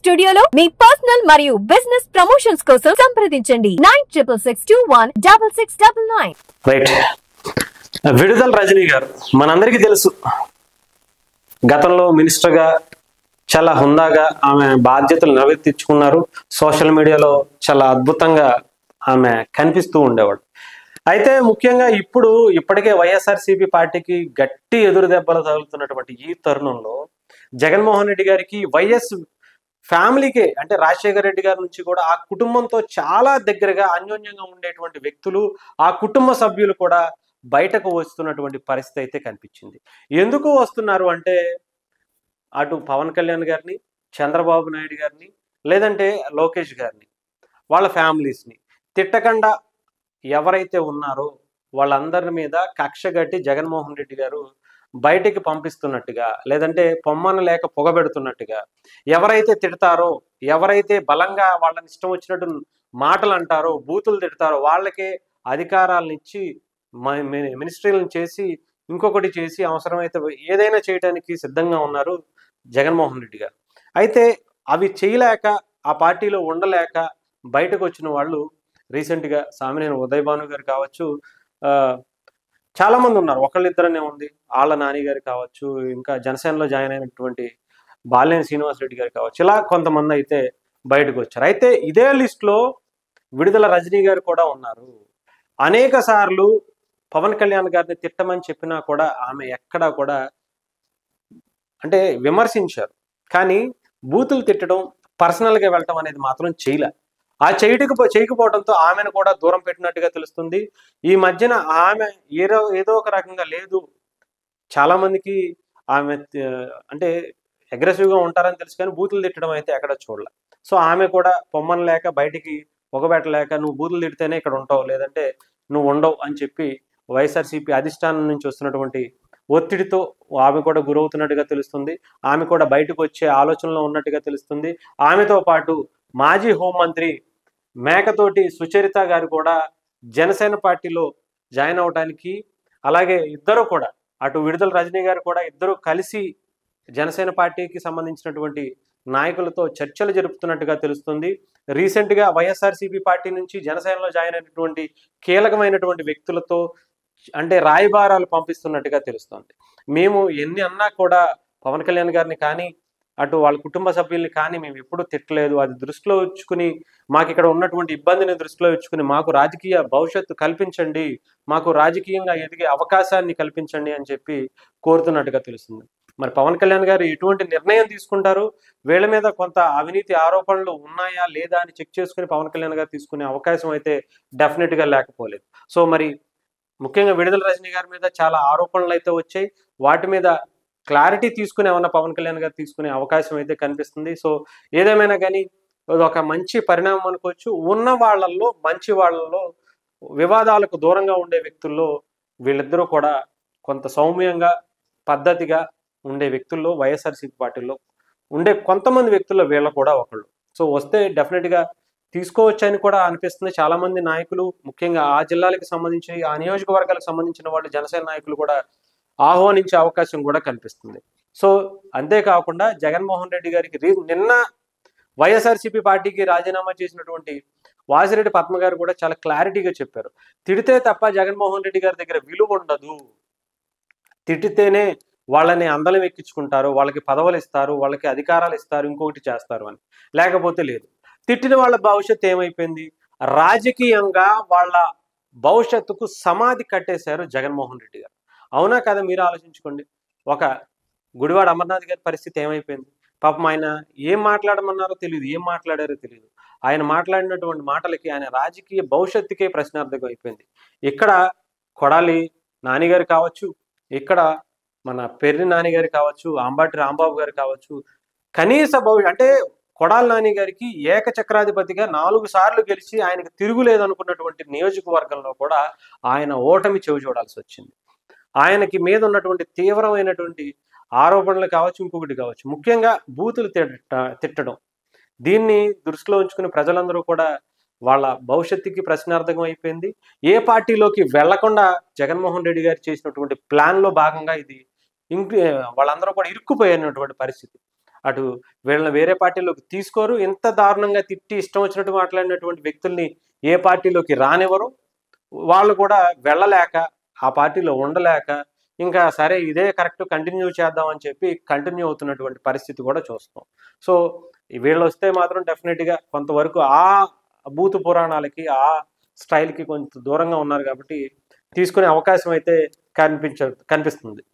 స్టూడియోలో మీ పర్సనల్ మరియు బిజినెస్ ప్రమోషన్స్ కోసం సంప్రదించండి nine triple six two one double six double nine right విడుదల రజనీ గారు మనందరికీ తెలుసు గతంలో మినిస్టర్గా చాలా హుందాగా ఆమె బాధ్యతలు నెరవేర్తించుకున్నారు సోషల్ మీడియాలో చాలా అద్భుతంగా ఆమె కనిపిస్తూ ఉండేవాడు అయితే ముఖ్యంగా ఇప్పుడు ఇప్పటికే వైఎస్ఆర్సీపీ పార్టీకి గట్టి ఎదురు దెబ్బలు తగులుతున్నటువంటి ఈ తరుణంలో జగన్మోహన్ రెడ్డి గారికి వైఎస్ ఫ్యామిలీకే అంటే రాజశేఖర రెడ్డి గారి నుంచి కూడా ఆ కుటుంబంతో చాలా దగ్గరగా అన్యోన్యంగా ఉండేటువంటి వ్యక్తులు ఆ కుటుంబ సభ్యులు కూడా బయటకు వస్తున్నటువంటి పరిస్థితి అయితే కనిపించింది ఎందుకు వస్తున్నారు అంటే అటు పవన్ కళ్యాణ్ గారిని చంద్రబాబు నాయుడు గారిని లేదంటే లోకేష్ గారిని వాళ్ళ ఫ్యామిలీస్ని తిట్టకుండా ఎవరైతే ఉన్నారో వాళ్ళందరి మీద కక్ష కట్టి జగన్మోహన్ రెడ్డి గారు బయటికి పంపిస్తున్నట్టుగా లేదంటే పొమ్మన లేక పొగబెడుతున్నట్టుగా ఎవరైతే తిడతారో ఎవరైతే బలంగా వాళ్ళని ఇష్టం వచ్చినట్టు మాటలు అంటారో బూతులు తిడతారో వాళ్ళకే అధికారాలను ఇచ్చి మ- మి- మినిస్ట్రీలను చేసి ఇంకొకటి చేసి అవసరమైతే ఏదైనా చేయడానికి సిద్ధంగా ఉన్నారు జగన్మోహన్ రెడ్డి గారు అయితే అవి చేయలేక ఆ పార్టీలో ఉండలేక బయటకు వచ్చిన వాళ్ళు రీసెంట్గా సామినేని ఉదయ్ భాను గారు కావచ్చు ఆ, చాలా మంది ఉన్నారు ఒకళ్ళిద్దరనే ఉంది ఆళ్ళ నాని గారు కావచ్చు ఇంకా జనసేనలో జాయిన్ అయినటువంటి బాలినేని శ్రీనివాస్ రెడ్డి గారు కావచ్చు ఇలా కొంతమంది అయితే బయటకు వచ్చారు అయితే ఇదే లిస్ట్లో విడుదల రజనీ గారు కూడా ఉన్నారు అనేక సార్లు పవన్ కళ్యాణ్ గారిని తిట్టమని చెప్పినా కూడా ఆమె ఎక్కడా కూడా అంటే విమర్శించారు కానీ బూతులు తిట్టడం పర్సనల్గా వెళ్ళటం అనేది మాత్రం చేయలే ఆ చేయటకు చేయకపోవడంతో ఆమెను కూడా దూరం పెట్టినట్టుగా తెలుస్తుంది ఈ మధ్యన ఆమె ఏదో ఏదో ఒక రకంగా లేదు చాలా మందికి ఆమె ఆ, అంటే అగ్రెసివ్గా ఉంటారని తెలుసు కానీ బూతులు తిట్టడం అయితే ఎక్కడ చూడలే సో ఆమె కూడా పొమ్మన లేక బయటికి పొగబెట్టలేక నువ్వు బూతులు తిడితేనే ఇక్కడ ఉంటావు లేదంటే నువ్వు ఉండవు అని చెప్పి వైఎస్ఆర్సీపీ అధిష్టానం నుంచి వస్తున్నటువంటి ఒత్తిడితో ఆమె కూడా గురవుతున్నట్టుగా తెలుస్తుంది ఆమె కూడా బయటకు వచ్చే ఆలోచనలో ఉన్నట్టుగా తెలుస్తుంది ఆమెతో పాటు మాజీ హోంమంత్రి మేకతోటి సుచరిత గారు కూడా జనసేన పార్టీలో జాయిన్ అవడానికి అలాగే ఇద్దరు కూడా అటు విడుదల రజనీ గారు కూడా ఇద్దరు కలిసి జనసేన పార్టీకి సంబంధించినటువంటి నాయకులతో చర్చలు జరుపుతున్నట్టుగా తెలుస్తుంది రీసెంట్గా వైఎస్ఆర్సీపీ పార్టీ నుంచి జనసేనలో జాయిన్ అయినటువంటి కీలకమైనటువంటి వ్యక్తులతో అంటే రాయబారాలు పంపిస్తున్నట్టుగా తెలుస్తుంది మేము ఎన్ని అన్నా కూడా పవన్ కళ్యాణ్ గారిని కానీ అటు వాళ్ళ కుటుంబ సభ్యుల్ని కానీ మేము ఎప్పుడూ తిట్టలేదు అది దృష్టిలో ఉంచుకుని మాకు ఇక్కడ ఉన్నటువంటి ఇబ్బందిని దృష్టిలో ఉంచుకుని మాకు రాజకీయ భవిష్యత్తు కల్పించండి మాకు రాజకీయంగా ఎదిగే అవకాశాన్ని కల్పించండి అని చెప్పి కోరుతున్నట్టుగా తెలుస్తుంది మరి పవన్ కళ్యాణ్ గారు ఎటువంటి నిర్ణయం తీసుకుంటారు వీళ్ళ మీద కొంత అవినీతి ఆరోపణలు ఉన్నాయా లేదా అని చెక్ చేసుకుని పవన్ కళ్యాణ్ గారు తీసుకునే అవకాశం అయితే డెఫినెట్ గా లేకపోలేదు సో మరి ముఖ్యంగా విడుదల రజనీ గారి మీద చాలా ఆరోపణలు అయితే వచ్చాయి వాటి మీద క్లారిటీ తీసుకునే ఏమన్నా పవన్ కళ్యాణ్ గారు తీసుకునే అవకాశం అయితే కనిపిస్తుంది సో ఏదేమైనా కానీ ఇది ఒక మంచి పరిణామం అనుకోవచ్చు ఉన్న వాళ్ళల్లో మంచి వాళ్ళల్లో వివాదాలకు దూరంగా ఉండే వ్యక్తుల్లో వీళ్ళిద్దరూ కూడా కొంత సౌమ్యంగా పద్ధతిగా ఉండే వ్యక్తుల్లో వైఎస్ఆర్సీపీ పార్టీలో ఉండే కొంతమంది వ్యక్తుల్లో వీళ్ళ కూడా ఒకళ్ళు సో వస్తే డెఫినెట్గా తీసుకోవచ్చు అని కూడా అనిపిస్తుంది చాలా మంది నాయకులు ముఖ్యంగా ఆ జిల్లాలకు సంబంధించి ఆ నియోజకవర్గాలకు సంబంధించిన వాళ్ళు జనసేన నాయకులు కూడా ఆహ్వానించే అవకాశం కూడా కనిపిస్తుంది సో అంతేకాకుండా జగన్మోహన్ రెడ్డి గారికి రీ- నిన్న వైఎస్ఆర్సీపీ పార్టీకి రాజీనామా చేసినటువంటి వాసిరెడ్డి పద్మ గారు కూడా చాలా క్లారిటీగా చెప్పారు తిడితే తప్ప జగన్మోహన్ రెడ్డి గారి దగ్గర విలువ ఉండదు తిట్టితేనే వాళ్ళని అందలం ఎక్కించుకుంటారు వాళ్ళకి పదవులు ఇస్తారు వాళ్ళకి అధికారాలు ఇస్తారు ఇంకొకటి చేస్తారు అని లేకపోతే లేదు తిట్టిన వాళ్ళ భవిష్యత్తు ఏమైపోయింది రాజకీయంగా వాళ్ళ భవిష్యత్తుకు సమాధి కట్టేశారు జగన్మోహన్ రెడ్డి గారు అవునా కదా మీరు ఆలోచించుకోండి ఒక గుడివాడ అమర్నాథ్ గారి పరిస్థితి ఏమైపోయింది పాపం ఆయన ఏం మాట్లాడమన్నారో తెలియదు ఏం మాట్లాడారో తెలియదు ఆయన మాట్లాడినటువంటి మాటలకి ఆయన రాజకీయ భవిష్యత్తుకే ప్రశ్నార్థకం అయిపోయింది ఇక్కడ కొడాలి నానిగారు కావచ్చు ఇక్కడ మన పెర్రి నానిగారు కావచ్చు అంబాటి రాంబాబు గారు కావచ్చు కనీస భవిష్య అంటే కొడాలి నాని గారికి ఏకచక్రాధిపతిగా నాలుగు సార్లు గెలిచి ఆయనకు తిరుగులేదు అనుకున్నటువంటి నియోజకవర్గంలో కూడా ఆయన ఓటమి చెవి చూడాల్సి వచ్చింది ఆయనకి మీద ఉన్నటువంటి తీవ్రమైనటువంటి ఆరోపణలు కావచ్చు ఇంకొకటి కావచ్చు ముఖ్యంగా బూతులు తిట్ట తిట్టడం దీన్ని దృష్టిలో ఉంచుకుని ప్రజలందరూ కూడా వాళ్ళ భవిష్యత్తుకి ప్రశ్నార్థకం అయిపోయింది ఏ పార్టీలోకి వెళ్లకుండా జగన్మోహన్ రెడ్డి గారు చేసినటువంటి ప్లాన్లో భాగంగా ఇది ఇంక్ వాళ్ళందరూ కూడా ఇరుక్కుపోయినటువంటి పరిస్థితి అటు వీళ్ళని వేరే పార్టీలోకి తీసుకోరు ఇంత దారుణంగా తిట్టి ఇష్టం వచ్చినట్టు మాట్లాడినటువంటి వ్యక్తుల్ని ఏ పార్టీలోకి రానివ్వరు వాళ్ళు కూడా వెళ్ళలేక ఆ పార్టీలో ఉండలేక ఇంకా సరే ఇదే కరెక్ట్ కంటిన్యూ చేద్దాం అని చెప్పి కంటిన్యూ అవుతున్నటువంటి పరిస్థితి కూడా చూస్తాం సో వీళ్ళు వస్తే మాత్రం డెఫినెట్గా కొంతవరకు ఆ భూత పురాణాలకి ఆ స్టైల్కి కొంచెం దూరంగా ఉన్నారు కాబట్టి తీసుకునే అవకాశం అయితే కనిపించ కనిపిస్తుంది